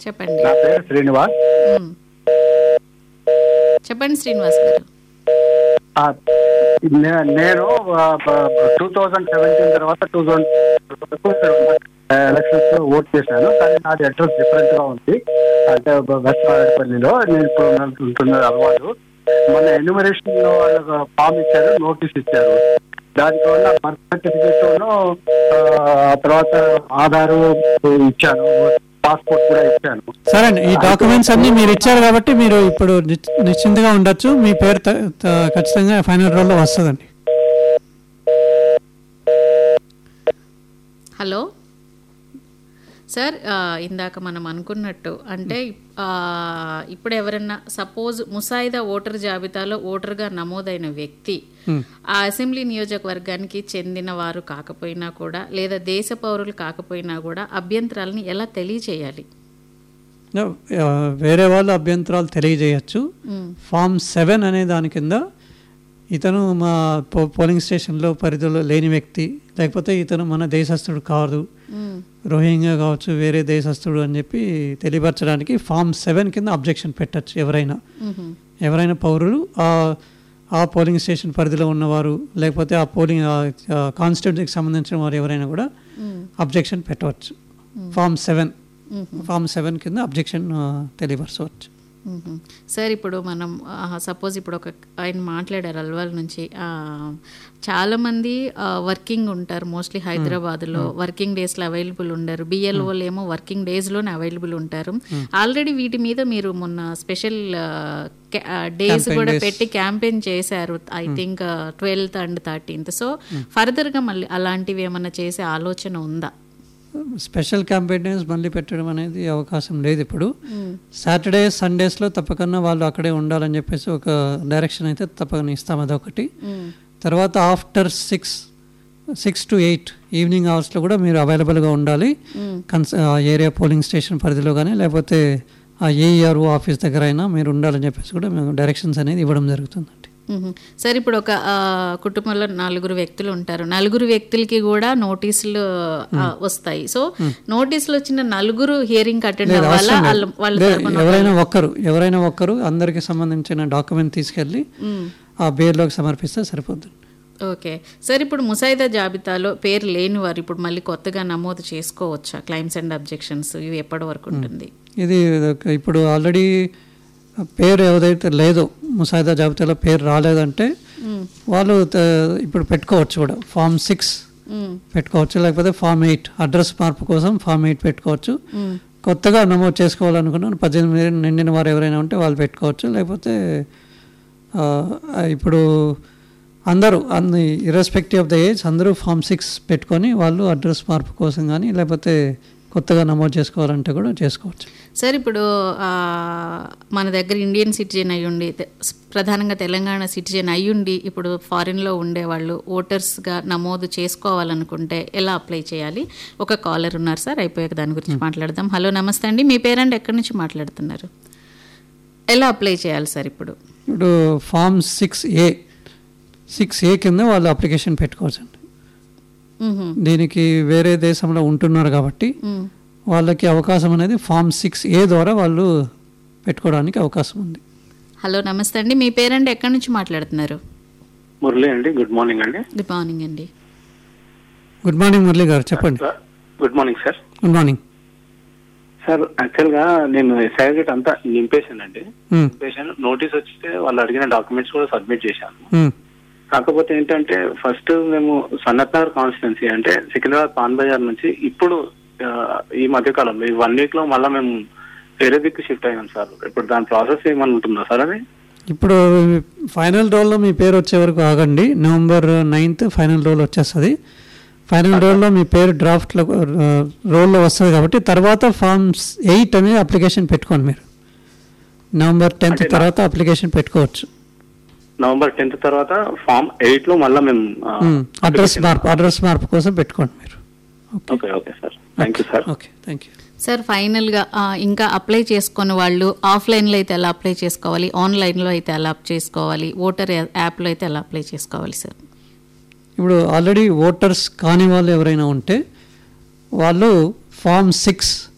చెప్పండి నా పేరు శ్రీనివాస్ మ్మ్. చెప్పండి శ్రీనివాస్ గారు ఆ, నే- నేను టూ థౌజండ్ సెవెంటీన్ తర్వాత టూ థౌజండ్ ఎలక్షన్స్ లో ఓట్ చేశాను కానీ నాది అడ్రస్ డిఫరెంట్ గా ఉంది అంటే వెస్ట్ మారేడుపల్లిలో నేను ఇప్పుడు ఉంటున్న అలవాటు మన ఎన్యూమరేషన్ లో వాళ్ళకు ఫామ్ ఇచ్చారు నోటీస్ ఇచ్చారు దానికి వల్ల బర్త్ సర్టిఫికేట్ ఆ తర్వాత ఆధారు ఇచ్చాను పాస్పోర్ట్ కూడా ఇచ్చాను సరే అండి ఈ డాక్యుమెంట్స్ అన్ని మీరు ఇచ్చారు కాబట్టి మీరు ఇప్పుడు నిశ్- నిశ్చింతగా ఉండొచ్చు మీ పేరు త- త- ఖచ్చితంగా ఫైనల్ రోల్లో వస్తుందండి హలో సార్ ఆ, ఇందాక మనం అనుకున్నట్టు అంటే ఆ, ఇప్పుడు ఎవరన్నా సపోజ్ ముసాయిదా ఓటర్ జాబితాలో ఓటర్గా నమోదైన వ్యక్తి ఆ అసెంబ్లీ నియోజకవర్గానికి చెందిన వారు కాకపోయినా కూడా లేదా దేశ పౌరులు కాకపోయినా కూడా అభ్యంతరాలని ఎలా తెలియచేయాలి ఆ, వేరే వాళ్ళు అభ్యంతరాలు తెలియజేయచ్చు మ్మ్. ఫామ్ సెవెన్ అనే దాని కింద ఇతను మా పో పోలింగ్ స్టేషన్లో పరిధిలో లేని వ్యక్తి లేకపోతే ఇతను మన దేశస్థుడు కాదు మ్మ్. రోహింగ్యా కావచ్చు వేరే దేశస్థుడు అని చెప్పి తెలియపరచడానికి ఫామ్ సెవెన్ కింద అబ్జెక్షన్ పెట్టచ్చు ఎవరైనా మ్మ్. ఎవరైనా పౌరులు ఆ ఆ పోలింగ్ స్టేషన్ పరిధిలో ఉన్నవారు లేకపోతే ఆ పోలింగ్ కాన్స్టిట్యూన్సీకి సంబంధించిన వారు ఎవరైనా కూడా మ్మ్. అబ్జెక్షన్ పెట్టవచ్చు ఫామ్ సెవెన్ మ్మ్. ఫామ్ సెవెన్ కింద అబ్జెక్షన్ తెలియపరచవచ్చు మ్మ్. సార్ ఇప్పుడు మనం సపోజ్ ఇప్పుడు ఒక ఆయన మాట్లాడారు అల్వాల్ నుంచి ఆ, చాలా మంది ఆ, వర్కింగ్ ఉంటారు మోస్ట్లీ హైదరాబాద్లో వర్కింగ్ డేస్లో అవైలబుల్ ఉండరు బిఎల్ఓలు ఏమో వర్కింగ్ డేస్లోనే అవైలబుల్ ఉంటారు ఆల్రెడీ వీటి మీద మీరు మొన్న స్పెషల్ డేస్ కూడా పెట్టి క్యాంపెయిన్ చేశారు I think twelfth and thirteenth so ఫర్దర్గా మళ్ళీ అలాంటివి ఏమన్నా చేసే ఆలోచన ఉందా స్పెషల్ క్యాంపెయిన్స్ మళ్ళీ పెట్టడం అనేది అవకాశం లేదు ఇప్పుడు సాటర్డే సండేస్లో తప్పకుండా వాళ్ళు అక్కడే ఉండాలని చెప్పేసి ఒక డైరెక్షన్ అయితే తప్పకుండా ఇస్తాం అదొకటి మ్మ్. తర్వాత after six six to eight evening అవర్స్లో కూడా మీరు అవైలబుల్గా ఉండాలి కన్స్ ఆ ఏరియా పోలింగ్ స్టేషన్ పరిధిలో కానీ లేకపోతే ఆ ఏఈఆర్ఓ ఆఫీస్ దగ్గర అయినా మీరు ఉండాలని చెప్పేసి కూడా మేము డైరెక్షన్స్ అనేది ఇవ్వడం జరుగుతుందండి మ్మ్. సార్ ఇప్పుడు ఒక ఆ, కుటుంబంలో నలుగురు వ్యక్తులు ఉంటారు నలుగురు వ్యక్తులకి కూడా నోటీసులు ఆ, వస్తాయి సో నోటీసులు వచ్చిన నలుగురు హియరింగ్ అటెండ్ లేదు, అవ్వాలా అవసరం వాళ్ళ లేదు. వాళ్ళ లేదు, తరపున ఎవరైనా ఒక్కరు ఎవరైనా ఒక్కరు అందరికి సంబంధించిన డాక్యుమెంట్ తీసుకెళ్ళి మ్మ్. ఆ బేర్లోకి సమర్పిస్తే సరిపోతుంది ఓకే సార్ ఇప్పుడు ముసాయిదా జాబితాలో పేరు లేని వారు ఇప్పుడు మళ్ళీ కొత్తగా నమోదు చేసుకోవచ్చా క్లైమ్స్ అండ్ అబ్జెక్షన్స్ ఇవి ఎప్పటి వరకు ఉంటుంది ఇది ఒక- ఇప్పుడు ఆల్రెడీ పేరు ఏదైతే లేదో ముసాయిదా జాబితాలో పేరు రాలేదంటే మ్మ్. వాళ్ళు త- ఇప్పుడు పెట్టుకోవచ్చు కూడా ఫామ్ సిక్స్ మ్మ్. పెట్టుకోవచ్చు లేకపోతే ఫామ్ ఎయిట్ అడ్రస్ మార్పు కోసం ఫామ్ ఎయిట్ పెట్టుకోవచ్చు మ్మ్. కొత్తగా నమోదు చేసుకోవాలనుకున్నాను పద్దెనిమిది ఏళ్ళు నిండిన వారు ఎవరైనా ఉంటే వాళ్ళు పెట్టుకోవచ్చు లేకపోతే ఆ, ఇప్పుడు అందరూ అన్ని ఇర్రెస్పెక్టివ్ ఆఫ్ ద ఏజ్ అందరూ ఫామ్ సిక్స్ పెట్టుకొని వాళ్ళు అడ్రస్ మార్పు కోసం కానీ లేకపోతే కొత్తగా నమోదు చేసుకోవాలంటే కూడా చేసుకోవచ్చు సార్ ఇప్పుడు ఆ, మన దగ్గర ఇండియన్ సిటిజన్ అయ్యుండి తె- ప్రధానంగా తెలంగాణ సిటిజన్ అయ్యుండి ఇప్పుడు ఫారిన్లో ఉండేవాళ్ళు ఓటర్స్గా నమోదు చేసుకోవాలనుకుంటే ఎలా అప్లై చేయాలి ఒక కాలర్ ఉన్నారు సార్ అయిపోయాక దాని గురించి మాట్లాడదాం హలో నమస్తే అండి మీ పేరెంట్ ఎక్కడి నుంచి మాట్లాడుతున్నారు ఎలా అప్లై చేయాలి సార్ ఇప్పుడు ఇప్పుడు form six A six A కింద వాళ్ళు అప్లికేషన్ పెట్టుకోవచ్చు అండి మ్హూ. దీనికి వేరే దేశంలో ఉంటున్నారు కాబట్టి మ్. వాళ్ళకి అవకాశం అనేది ఫామ్ సిక్స్ ఏ ద్వారా వాళ్ళు పెట్టుకోవడానికి అవకాశం ఉంది హలో నమస్తే అండి మీ పేరెంట్ ఎక్కడి నుంచి మాట్లాడుతున్నారు మురళి అండి గుడ్ మార్నింగ్ అండి గుడ్ మార్నింగ్ అండి గుడ్ మార్నింగ్ మురళి గారు చెప్పండి good morning sir good morning sir actual గా నేను సర్టిఫికేట్ అంతా నింపేశాను అండి మ్, నింపేశాను నోటీస్ వచ్చితే వాళ్ళు అడిగిన డాక్యుమెంట్స్ కూడా సబ్మిట్ చేశాను మ్, కాకపోతే ఏంటంటే ఫస్ట్ మేము సన్నత్ నగర్ కాన్స్టిట్యున్సీ అంటే సికింద్రాబాద్ పాన్ బజార్ నుంచి ఇప్పుడు ఆ, ఈ మధ్య కాలంలో ఈ వన్ వీక్ లో మళ్ళీ మేము వేరే దిక్కు షిఫ్ట్ అయ్యాం సార్ ఇప్పుడు దాని ప్రాసెస్ ఏమని ఉంటుందా సార్ అది ఇప్పుడు ఫైనల్ రోల్లో మీ పేరు వచ్చే వరకు ఆగండి నవంబర్ నైన్త్ ఫైనల్ రోల్ వచ్చేస్తుంది ఫైనల్ రోల్లో మీ పేరు డ్రాఫ్ట్లో రోల్లో వస్తుంది కాబట్టి తర్వాత ఫామ్స్ ఎయిట్ అనేది అప్లికేషన్ పెట్టుకోండి మీరు నవంబర్ టెన్త్ తర్వాత అప్లికేషన్ పెట్టుకోవచ్చు నవంబర్ టెన్త్ తర్వాత ఫామ్ ఎయిట్ లో మళ్ళీ మేము ఆ, అడ్రస్ మార్పు అడ్రస్ మార్పు కోసం పెట్టుకోండి మీరు okay okay sir thank you sir okay thank you sir ఫైనల్గా ఆ, ఇంకా అప్లై చేసుకున్న వాళ్ళు ఆఫ్లైన్లో అయితే ఎలా అప్లై చేసుకోవాలి ఆన్లైన్లో అయితే ఎలా చేసుకోవాలి ఓటర్ యాప్లో అయితే ఎలా అప్లై చేసుకోవాలి సార్ ఇప్పుడు ఆల్రెడీ ఓటర్స్ కాని వాళ్ళు ఎవరైనా ఉంటే వాళ్ళు ఫామ్ సిక్స్